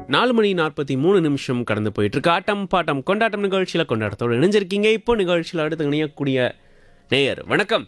நாலு மணி நாற்பத்தி மூணு நிமிஷம் கடந்து போயிட்டு இருக்கு ஆட்டம் பாட்டம் கொண்டாட்டம் நிகழ்ச்சியில கொண்டாட்டத்தோடு இணைஞ்சிருக்கீங்க இப்போ நிகழ்ச்சியில் அடுத்து இணையக்கூடிய நேயர் வணக்கம்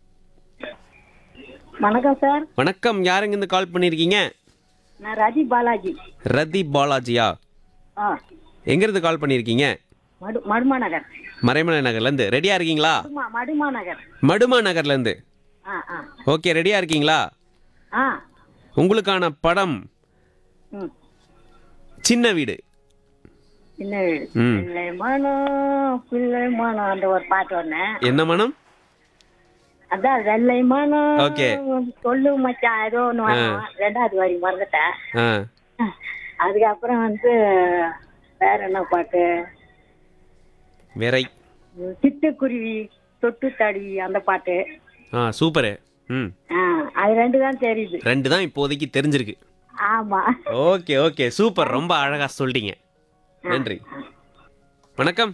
வணக்கம் சார் வணக்கம் யாருங்க இருந்து கால் பண்ணியிருக்கீங்க நான் ரதி பாலாஜி ரதி பாலாஜியா ஆ எங்கிருந்து கால் பண்ணியிருக்கீங்க மடு மடுமா நகர் மறைமலை நகர்லேருந்து ரெடியா இருக்கீங்களா மடுமா மடுமா நகர் மடுமா நகர்லேருந்து ஆ ஆ ஓகே ரெடியா இருக்கீங்களா ஆ உங்களுக்கான படம் ம் சின்ன வீடு சின்ன ம். பிள்ளை மனம் பிள்ளை மனம் அந்த ஒரு பாட்டு ஒண்ணு என்ன மனம் அதான் வெள்ளை மனம் Okay. சொல்லு மச்சான் ஏதோ ஒண்ணு வரும் ரெண்டாவது வரி மறந்துட்டேன் ஆ அதுக்கப்புறம் வந்து வேற என்ன பாட்டு விரை சிட்டுக்குருவி தொட்டு தடி அந்த பாட்டு ஆ சூப்பரு ம் ஆ அது ரெண்டு தான் தெரியுது ரெண்டு தான் இப்போதைக்கு தெரிஞ்சிருக்கு ஆமா ஓகே ஓகே சூப்பர் ரொம்ப அழகா சொல்லிட்டீங்க நன்றி வணக்கம்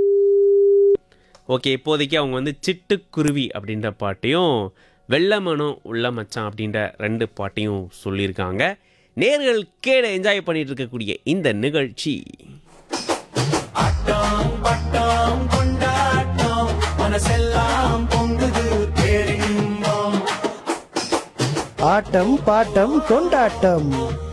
ஓகே இப்போதைக்கு அவங்க வந்து சிட்டுக்குருவி அப்படின்ற பாட்டையும் வெள்ளமனம் உள்ள மச்சான் அப்படின்ற ரெண்டு பாட்டையும் சொல்லியிருக்காங்க நேர்கள் கேட என்ஜாய் பண்ணிட்டு இருக்கக்கூடிய இந்த நிகழ்ச்சி ஆட்டம் பாட்டம் கொண்டாட்டம்